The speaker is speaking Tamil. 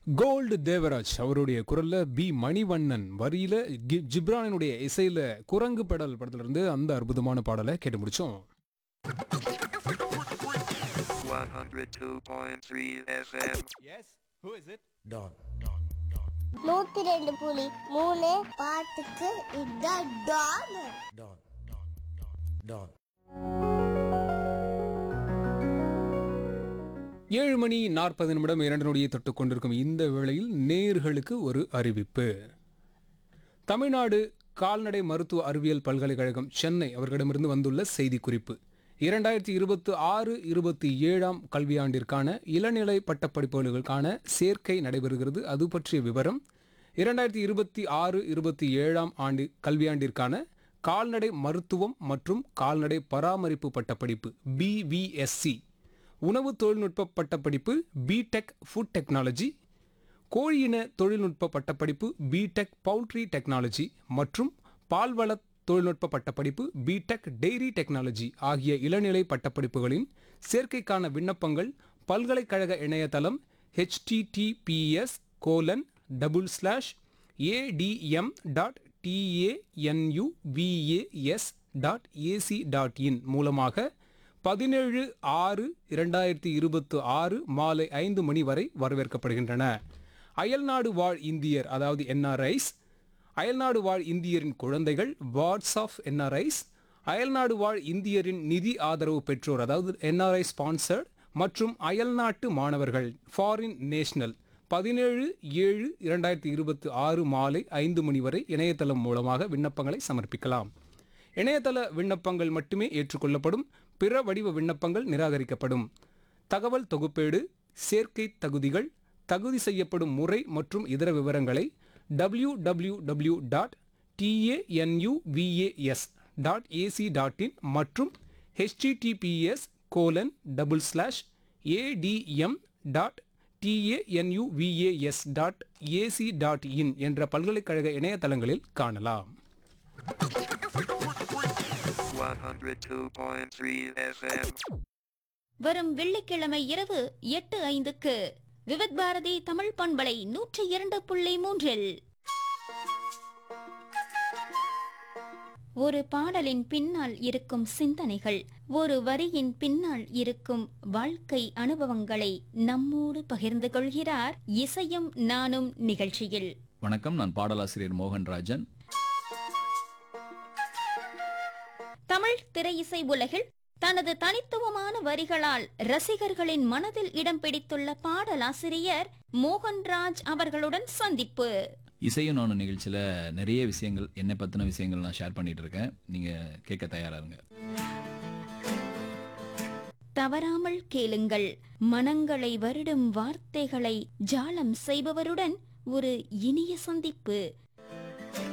கோல்டு தேவராஜ் அவருடைய குரல்ல பி மணிவண்ணன் வரியில கி- ஜிப்ரானினுடைய இசையில குரங்கு பெடல் படத்துல இருந்து அந்த அற்புதமான பாடலை கேட்டு முடிச்சோம் 102.3 FM. Yes? Who is it? நூத்தி ரெண்டு புலி மூணு பாட்டுக்கு இதான் டான் ஏழு மணி நாற்பது நிமிடம் இரண்டு நொடியை தொட்டுக் கொண்டிருக்கும் இந்த வேளையில் நேர்களுக்கு ஒரு அறிவிப்பு தமிழ்நாடு கால்நடை மருத்துவ அறிவியல் பல்கலைக்கழகம் சென்னை அவர்களிடமிருந்து வந்துள்ள செய்திக்குறிப்பு இரண்டாயிரத்தி இருபத்தி ஆறு இருபத்தி ஏழாம் கல்வியாண்டிற்கான இளநிலை பட்டப்படிப்புகளுக்கான சேர்க்கை நடைபெறுகிறது அது பற்றிய விவரம் இரண்டாயிரத்தி இருபத்தி ஆறு இருபத்தி ஏழாம் ஆண்டு கல்வியாண்டிற்கான கால்நடை மருத்துவம் மற்றும் கால்நடை பராமரிப்பு பட்டப்படிப்பு பிவிஎஸ்சி உணவு தொழில்நுட்ப பட்டப்படிப்பு பிடெக் ஃபுட் டெக்னாலஜி கோழியின தொழில்நுட்ப பட்டப்படிப்பு பிடெக் பவுல்ட்ரி டெக்னாலஜி மற்றும் பால்வள தொழில்நுட்ப பட்டப்படிப்பு பிடெக் டெய்ரி டெக்னாலஜி ஆகிய இளநிலை பட்டப்படிப்புகளின் சேர்க்கைக்கான விண்ணப்பங்கள் பல்கலைக்கழக இணையதளம் HTTPS colon double slash ATM dot TANUVAS dot AC dot in மூலமாக பதினேழு ஆறு இரண்டாயிரத்தி இருபத்தி ஆறு மாலை ஐந்து மணி வரை வரவேற்கப்படுகின்றன அயல்நாடு வாழ் இந்தியர் அதாவது என்ஆர்ஐஸ் அயல்நாடு வாழ் இந்தியரின் குழந்தைகள் வார்ட்ஸ் ஆஃப் என்ஆர்ஐஸ் அயல்நாடு வாழ் இந்தியரின் நிதி ஆதரவு பெற்றோர் அதாவது என்ஆர்ஐ ஸ்பான்சர்ட் மற்றும் அயல்நாட்டு மாணவர்கள் ஃபாரின் நேஷனல் பதினேழு ஏழு இரண்டாயிரத்தி இருபத்தி ஆறு மாலை ஐந்து மணி வரை இணையதளம் மூலமாக விண்ணப்பங்களை சமர்ப்பிக்கலாம் இணையதள விண்ணப்பங்கள் மட்டுமே ஏற்றுக்கொள்ளப்படும் பிற வடிவ விண்ணப்பங்கள் நிராகரிக்கப்படும் தகவல் தொகுப்பேடு சேர்க்கை தகுதிகள் தகுதி செய்யப்படும் முறை மற்றும் இதர விவரங்களை W W W dot TANUVAS dot AC dot in மற்றும் HTTPS colon double slash ATM dot TANUVAS dot AC dot in என்ற பல்கலைக்கழக இணையதளங்களில் காணலாம் 102.3 FM. வரும் வெள்ளிக்கிழமை இரவு எட்டு ஐந்துக்கு விவித் பாரதி தமிழ் பண்பலை நூற்றி இரண்டு புள்ளி மூன்றில் ஒரு பாடலின் பின்னால் இருக்கும் சிந்தனைகள் ஒரு வரியின் பின்னால் இருக்கும் வாழ்க்கை அனுபவங்களை நம்மோடு பகிர்ந்து கொள்கிறார் இசையும் நானும் நிகழ்ச்சியில் வணக்கம் நான் பாடலாசிரியர் மோகன்ராஜன் தமிழ் திரையிசை உலகில் தனது தனித்துவமான வரிகளால் ரசிகர்களின் மனதில் இடம் பிடித்துள்ள பாடலாசிரியர் மோகன்ராஜ் அவர்களுடன் சந்திப்பு இசையும் நானும் நிகழ்ச்சியில் நிறைய விஷயங்கள் என்னை பற்றின விஷயங்கள் நான் ஷேர் பண்ணிட்டு இருக்கேன் நீங்கள் கேட்க தயாரா இருங்க தவறாமல் கேளுங்கள் மனங்களை வருடும் வார்த்தைகளை ஜாலம் செய்பவருடன் ஒரு இனிய சந்திப்பு